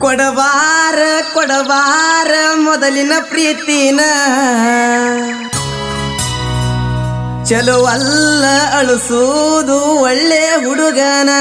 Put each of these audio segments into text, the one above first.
ಕೊಡವಾರ ಕೊಡವಾರ ಮೊದಲಿನ ಪ್ರೀತಿನ ಚಲೋ ಅಲ್ಲ ಅಳಿಸೋದು ಒಳ್ಳೆ ಹುಡುಗನ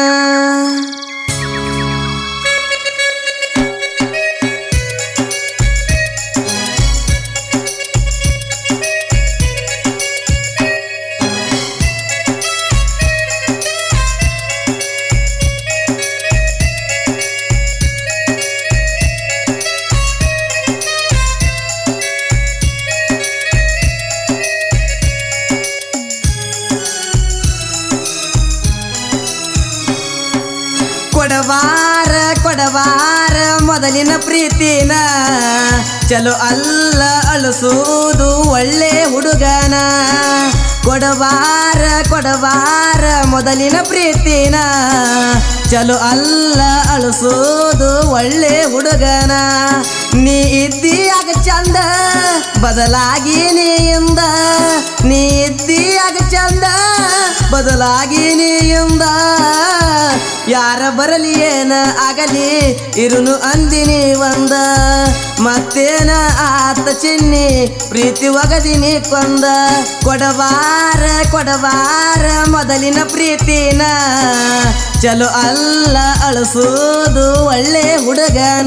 ಕೊಡವಾರ ಕೊಡವಾರ ಮೊದಲಿನ ಪ್ರೀತಿನ ಚಲೋ ಅಲ್ಲ ಅಳಿಸೋದು ಒಳ್ಳೆ ಹುಡುಗನ ಕೊಡವಾರ ಕೊಡವಾರ ಮೊದಲಿನ ಪ್ರೀತಿನ ಚಲೋ ಅಲ್ಲ ಅಳಿಸೋದು ಒಳ್ಳೆ ಹುಡುಗನ ನೀ ಇದ್ದೀಯಾಗ ಚಂದ ಬದಲಾಗಿ ನೀಯಿಂದ ನೀ ಇದ್ದೀಯಾಗ ಚಂದ ಬದಲಾಗಿ ನೀಯಿಂದ ಯಾರ ಬರಲಿ ಏನ ಆಗಲಿ ಇರುನು ಅಂದಿನಿ ಒಂದ ಮತ್ತೇನ ಆತ ಚಿನ್ನಿ ಪ್ರೀತಿ ಒಗದಿನಿ ಕೊಂದ ಕೊಡವಾರ ಕೊಡವಾರ ಮೊದಲಿನ ಪ್ರೀತಿನ ಚಲೋ ಅಲ್ಲ ಅಳಿಸೋದು ಒಳ್ಳೆ ಹುಡುಗನ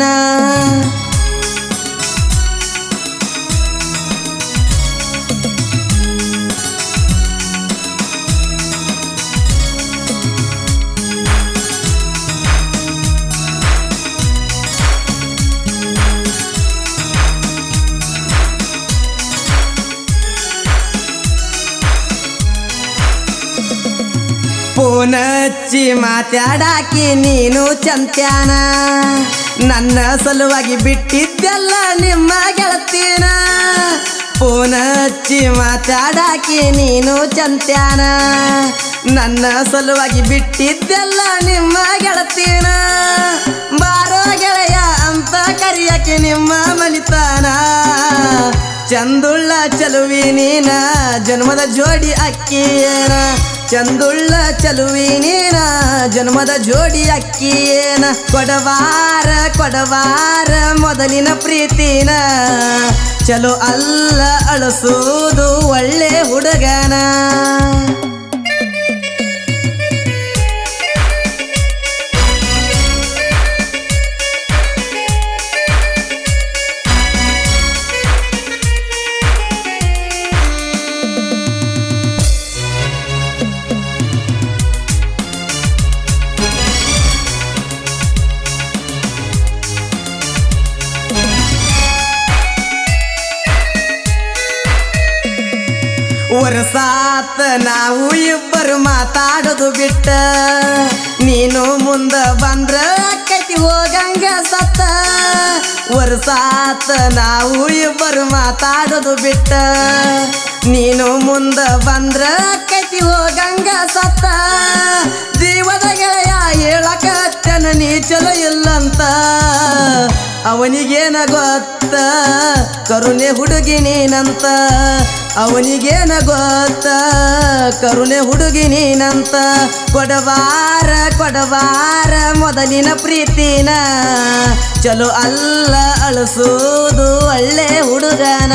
ಪೋನಚ್ಚಿ ಮಾತಾಡಾಕಿ ನೀನು ಚಂತ್ಯಾನ ನನ್ನ ಸಲುವಾಗಿ ಬಿಟ್ಟಿದ್ದೆಲ್ಲ ನಿಮ್ಮ ಗೆಳತಿನ ಪೋನಚ್ಚಿ ಮಾತಾಡಾಕಿ ನೀನು ಚಂತ್ಯಾನ ನನ್ನ ಸಲುವಾಗಿ ಬಿಟ್ಟಿದ್ದೆಲ್ಲ ನಿಮ್ಮ ಗೆಳತಿನ ಬಾರೋ ಗೆಳೆಯ ಅಂತ ಕರಿಯಕ್ಕೆ ನಿಮ್ಮ ಮನಿತಾನ ಚಂದುಳ್ಳ ಚಲುವಿ ನೀನ ಜನ್ಮದ ಜೋಡಿ ಅಕ್ಕಿಯೇನ ಚಂದುಳ್ಳ ಚಲುವಿ ನೀನ ಜನ್ಮದ ಜೋಡಿ ಅಕ್ಕಿಯೇನ ಕೊಡವಾರ ಕೊಡವಾರ ಮೊದಲಿನ ಪ್ರೀತಿನ ಚಲೋ ಅಲ್ಲ ಅಳಿಸೋದು ಒಳ್ಳೆ ಹುಡುಗನ ವರ್ಷಾತ ನಾವು ಇಬ್ಬರು ಮಾತಾಡೋದು ಬಿಟ್ಟ ನೀನು ಮುಂದ ಬಂದ್ರ ಅಕ್ಕೈತಿ ಹೋಗಂಗ ಸತ್ತ ವರ್ಷಾತ ನಾವು ಇಬ್ಬರು ಮಾತಾಡೋದು ಬಿಟ್ಟ ನೀನು ಮುಂದ ಬಂದ್ರ ಅಕ್ಕೈತಿ ಹೋಗಂಗ ಸತ್ತ ಜೀವದ ಗೆಳೆಯ ಹೇಳಕತ್ತನ ನೀ ಚಲೋ ಇಲ್ಲಂತ ಅವನಿಗೇನ ಗೊತ್ತ ಕರುಣೆ ಹುಡುಗಿ ನೀನಂತ ಅವನಿಗೇನ ಗೊತ್ತ ಕರುಣೆ ಹುಡುಗಿ ನೀನಂತ ಕೊಡವಾರ ಕೊಡವಾರ ಮೊದಲಿನ ಪ್ರೀತಿನ ಚಲೋ ಅಲ್ಲ ಅಳಿಸೋದು ಒಳ್ಳೆ ಹುಡುಗನ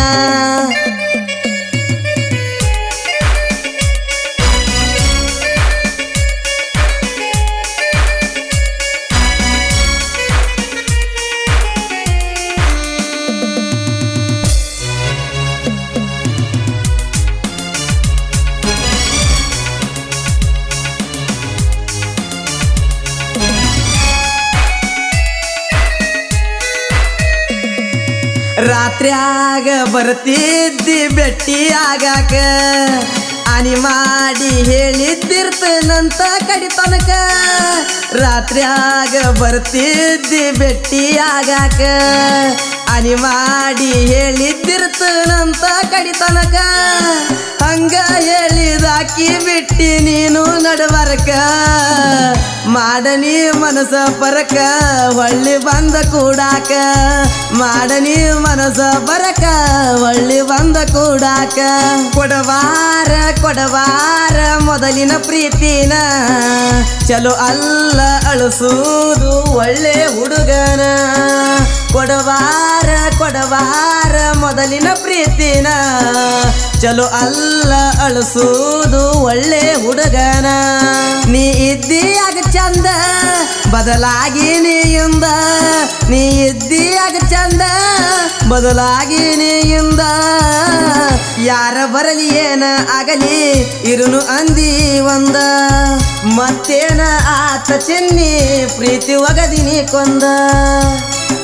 ರಾತ್ರ್ಯಾಗ ಬರ್ತಿದ್ದಿ ಭೇಟಿ ಆಗಾಕ ಅನಿ ಮಾಡಿ ಹೇಳಿದ್ದಿರ್ತನಂತ ಕಡಿತನಕ ರಾತ್ರ್ಯಾಗ ಬರ್ತಿದ್ದಿ ಭೇಟಿ ಆಗಾಕ ಅನಿ ಮಾಡಿ ಹೇಳಿದ್ದಿರ್ತನಂತ ಕಡಿತನಕ ಹಂಗ ಹೇಳಿದಾಕಿ ಬಿಟ್ಟಿ ನೀನು ನಡಬರ್ಕ ಮಾಡನಿ ಮನಸ ಪರಕ ಹೊಳ್ಳಿ ಬಂದ ಕೂಡಾಕ ಮಾಡನಿ ಮನಸ ಬರಕ ಹೊಳ್ಳಿ ಬಂದ ಕೂಡಾಕ ಕೊಡವಾರ ಕೊಡವಾರ ಮೊದಲಿನ ಪ್ರೀತಿನ ಚಲೋ ಅಲ್ಲ ಅಳಿಸುವುದು ಒಳ್ಳೆ ಹುಡುಗನ ಕೊಡವಾರ ಕೊಡವಾರ ಮೊದಲಿನ ಪ್ರೀತಿನ ಚಲೋ ಅಲ್ಲ ಅಳಿಸುವುದು ಒಳ್ಳೆ ಹುಡುಗನ ನೀ ಇದ್ದೀಯಾಗ ಚಂದ ಬದಲಾಗಿ ನೀಯಿಂದ ನೀ ಇದ್ದೀಯಾಗ ಚಂದ ಬದಲಾಗಿ ನೀಯಿಂದ ಯಾರ ಬರಲಿ ಏನ ಆಗಲಿ ಇರುನು ಅಂದಿ ಒಂದ ಮತ್ತೇನ ಆತ ಚೆನ್ನಿ ಪ್ರೀತಿ ಒಗದಿನಿ ಕೊಂದ